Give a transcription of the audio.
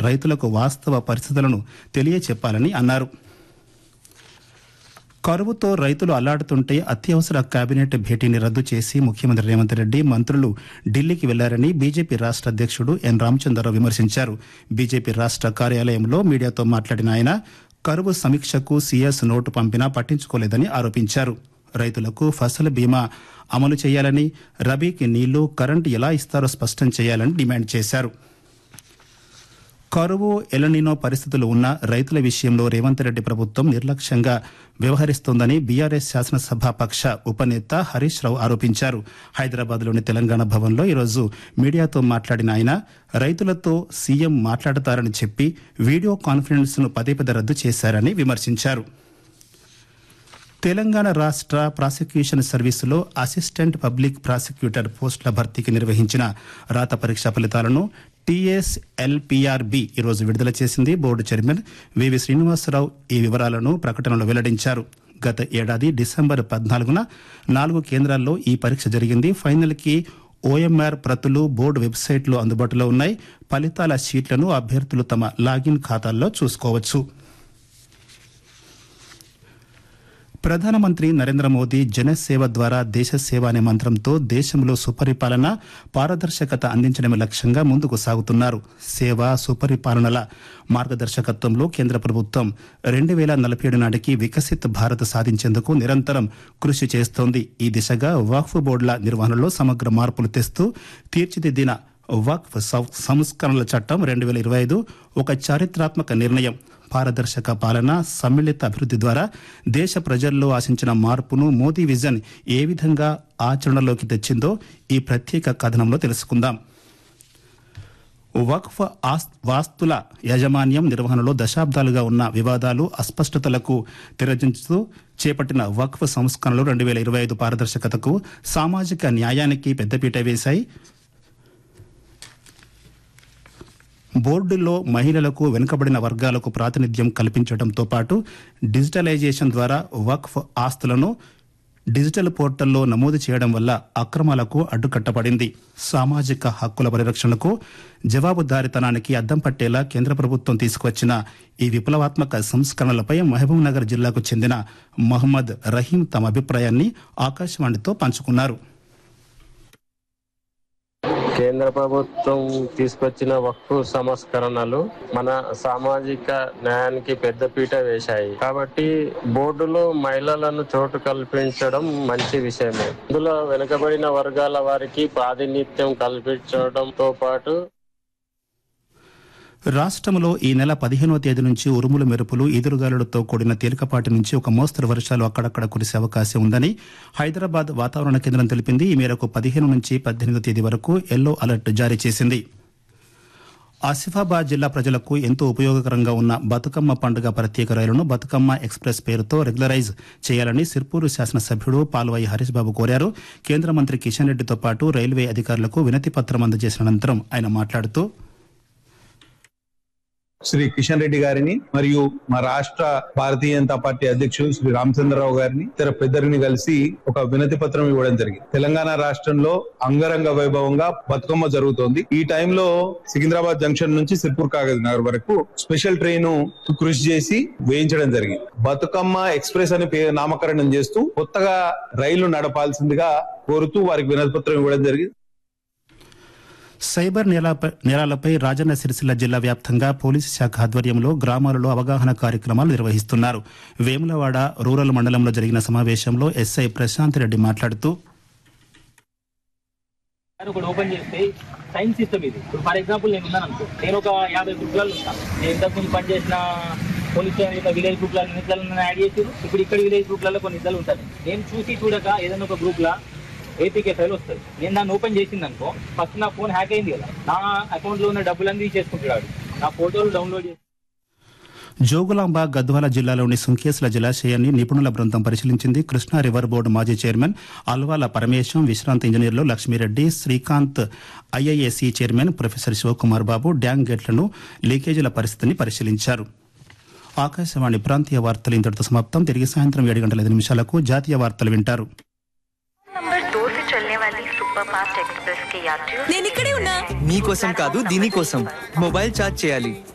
రైతులకు వాస్తవ పరిస్థితులను తెలియచెప్పాలని అన్నారు కరువుతో రైతులు అల్లాడుతుంటే అత్యవసర కేబినెట్ భేటీని రద్దు చేసి ముఖ్యమంత్రి రేవంత్ రెడ్డి మంత్రులు ఢిల్లీకి వెళ్లారని బీజేపీ రాష్ట్ర అధ్యక్షుడు ఎన్ రామచంద్రరావు విమర్శించారు బీజేపీ రాష్ట్ర కార్యాలయంలో మీడియాతో మాట్లాడిన ఆయన కరువు సమీక్షకు సీఎస్ నోటు పంపినా పట్టించుకోలేదని ఆరోపించారు రైతులకు ఫసల్ బీమా అమలు చేయాలని రబీకి నీళ్లు కరెంటు ఎలా ఇస్తారో స్పష్టం చేయాలని డిమాండ్ చేశారు కరువు ఎలనినో పరిస్థితులు ఉన్న రైతుల విషయంలో రేవంత్ రెడ్డి ప్రభుత్వం నిర్లక్ష్యంగా వ్యవహరిస్తోందని బీఆర్ఎస్ శాసనసభ పక్ష ఉపనేత హరీష్ రావు ఆరోపించారు హైదరాబాద్లోని తెలంగాణ భవన్లో ఈరోజు మీడియాతో మాట్లాడిన ఆయన రైతులతో సీఎం మాట్లాడతారని చెప్పి వీడియో కాన్ఫరెన్స్ను పదే పదే రద్దు చేశారని విమర్శించారు తెలంగాణ రాష్ట్ర ప్రాసిక్యూషన్ సర్వీసులో అసిస్టెంట్ పబ్లిక్ ప్రాసిక్యూటర్ పోస్టుల భర్తీకి నిర్వహించిన రాత పరీక్ష ఫలితాలను టీఎస్ఎల్పీఆర్బి ఈరోజు విడుదల చేసింది బోర్డు చైర్మన్ వివి శ్రీనివాసరావు ఈ వివరాలను ప్రకటనలో వెల్లడించారు గత ఏడాది డిసెంబర్ పద్నాలుగున నాలుగు కేంద్రాల్లో ఈ పరీక్ష జరిగింది ఫైనల్కి ఓఎంఆర్ ప్రతులు బోర్డు వెబ్సైట్లో అందుబాటులో ఉన్నాయి ఫలితాల షీట్లను అభ్యర్థులు తమ లాగిన్ ఖాతాల్లో చూసుకోవచ్చు ప్రధానమంత్రి నరేంద్ర మోదీ జనసేవ ద్వారా దేశ సేవ అనే మంత్రంతో దేశంలో సుపరిపాలన పారదర్శకత అందించడమే లక్ష్యంగా ముందుకు సాగుతున్నారు సేవ సుపరిపాలనల మార్గదర్శకత్వంలో కేంద్ర ప్రభుత్వం రెండు వేల నలభై ఏడు నాటికి వికసిత్ భారత్ సాధించేందుకు నిరంతరం కృషి చేస్తోంది ఈ దిశగా వక్ఫ్ బోర్డుల నిర్వహణలో సమగ్ర మార్పులు తెస్తూ తీర్చిదిద్దిన వక్ఫ్ సం- సంస్కరణల చట్టం రెండు వేల ఇరవై ఐదు ఒక చారిత్రాత్మక నిర్ణయం పారదర్శక పాలన సమ్మిళిత అభివృద్ధి ద్వారా దేశ ప్రజల్లో ఆశించిన మార్పును మోదీ విజన్ ఏ విధంగా ఆచరణలోకి తెచ్చిందో ఈ ప్రత్యేక కథనంలో తెలుసుకుందాం వక్ఫ్ ఆస్- వాస్తుల యాజమాన్యం నిర్వహణలో దశాబ్దాలుగా ఉన్న వివాదాలు అస్పష్టతలకు తెరదించుతూ చేపట్టిన వక్ఫ్ సంస్కరణలు రెండు వేల ఇరవై ఐదు పారదర్శకతకు సామాజిక న్యాయానికి పెద్దపీట వేశాయి బోర్డులో మహిళలకు వెనుకబడిన వర్గాలకు ప్రాతినిధ్యం కల్పించడంతో పాటు డిజిటలైజేషన్ ద్వారా వక్ఫ్ ఆస్తులను డిజిటల్ పోర్టల్లో నమోదు చేయడం వల్ల అక్రమాలకు అడ్డుకట్టబడింది సామాజిక హక్కుల పరిరక్షణకు జవాబుదారీతనానికి అద్దం పట్టేలా కేంద్ర ప్రభుత్వం తీసుకువచ్చిన ఈ విప్లవాత్మక సంస్కరణలపై మహబూబ్ నగర్ జిల్లాకు చెందిన మహమ్మద్ రహీం తమ అభిప్రాయాన్ని ఆకాశవాణితో పంచుకున్నారు కేంద్ర ప్రభుత్వం తీసుకొచ్చిన వక్ఫ్ సంస్కరణలు మన సామాజిక న్యాయానికి పెద్దపీట వేశాయి కాబట్టి బోర్డులో మహిళలను చోటు కల్పించడం మంచి విషయమే ఇందులో వెనుకబడిన వర్గాల వారికి ప్రాతినిధ్యం కల్పించడంతో పాటు రాష్ట్రంలో ఈ నెల పదిహేనవ తేదీ నుంచి ఉరుములు మెరుపులు ఈదురుగాలులతో కూడిన తేలికపాటి నుంచి ఒక మోస్తరు వర్షాలు అక్కడక్కడ కురిసే అవకాశం ఉందని హైదరాబాద్ వాతావరణ కేంద్రం తెలిపింది ఈ మేరకు పదిహేను నుంచి పద్దెనిమిది తేదీ వరకు ఎల్లో అలర్ట్ జారీ చేసింది ఆసిఫాబాద్ జిల్లా ప్రజలకు ఎంతో ఉపయోగకరంగా ఉన్న బతుకమ్మ పండుగ ప్రత్యేక రైలును బతుకమ్మ ఎక్స్ప్రెస్ పేరుతో రెగ్యులరైజ్ చేయాలని సిర్పూరు శాసనసభ్యుడు పాల్వాయి హరీష్ బాబు కోరారు కేంద్ర మంత్రి కిషన్ రెడ్డితో పాటు రైల్వే అధికారులకు వినతి పత్రం అందజేసిన అనంతరం ఆయన మాట్లాడుతూ శ్రీ కిషన్ రెడ్డి గారిని మరియు మా రాష్ట్ర భారతీయ జనతా పార్టీ అధ్యక్షులు శ్రీ రామచంద్రరావు గారిని ఇతర పెద్దరిని కలిసి ఒక వినతి పత్రం ఇవ్వడం జరిగింది తెలంగాణ రాష్ట్రంలో అంగరంగ వైభవంగా బతుకమ్మ జరుగుతోంది ఈ టైంలో సికింద్రాబాద్ జంక్షన్ నుంచి సిర్పూర్ కాగజ్ నగర్ వరకు స్పెషల్ ట్రైన్ కృషి చేసి వేయించడం జరిగింది బతుకమ్మ ఎక్స్ప్రెస్ అని పేరు నామకరణం చేస్తూ కొత్తగా రైలు నడపాల్సిందిగా కోరుతూ వారికి వినతి పత్రం ఇవ్వడం జరిగింది సైబర్ నేరాపై నేరాలపై రాజన్న సిరిసిల్ల జిల్లా వ్యాప్తంగా పోలీసు శాఖ ఆధ్వర్యంలో గ్రామాలలో అవగాహన కార్యక్రమాలు నిర్వహిస్తున్నారు వేములవాడ రూరల్ మండలంలో జరిగిన సమావేశంలో ఎస్ఐ ప్రశాంత్ రెడ్డి మాట్లాడుతూ అని ఒకటి ఓపెన్ చేస్తే సైన్స్ సిస్టమ్ ఇది ఇప్పుడు ఫర్ ఎగ్జాంపుల్ నేను ఉన్నాను అనుకో నేను ఒక యాభై గ్రూప్లలో ఉంటాను నేను ఇంతకు ముందు పనిచేసిన పోలీస్ స్టేషన్ యొక్క విలేజ్ గ్రూప్లలో నిద్రలను యాడ్ చేసారు ఇప్పుడు ఇక్కడ విలేజ్ గ్రూప్లలో కొన్ని నిద్రలు ఉంటాయి నేను చూసి చూడక ఏదైనా ఒక గ్రూప్లో ఏపీకే ఫైల్ వస్తుంది నేను దాన్ని ఓపెన్ చేసింది అనుకో ఫస్ట్ నా ఫోన్ హ్యాక్ అయింది కదా నా అకౌంట్లో ఉన్న డబ్బులన్నీ చేసుకుంటున్నాడు నా ఫోటోలు డౌన్లోడ్ చేసి జోగులాంబ గద్వాల జిల్లాలోని సుంకేశ్ల జలాశయాన్ని నిపుణుల బృందం పరిశీలించింది కృష్ణా రివర్ బోర్డు మాజీ చైర్మన్ అల్వాల పరమేశం విశ్రాంత ఇంజనీర్లు Lakshmi Reddy Srikanth IISc chairman professor Shivakumar Babu dam గేట్లను లీకేజీల పరిస్థితిని పరిశీలించారు ఆకాశవాణి ప్రాంతీయ వార్తలు ఇంతటితో సమాప్తం తిరిగి సాయంత్రం ఏడు గంటల ఐదు నిమిషాలకు జాతీయ వార్తలు వింటారు नंबर दो से चलने वाली सुपर फास्ट एक्सप्रेस के यात्रियों నేను ఇక్కడే ఉన్నా మీకోసం కాదు దీనికోసం మొబైల్ ఛార్జ్ చేయాలి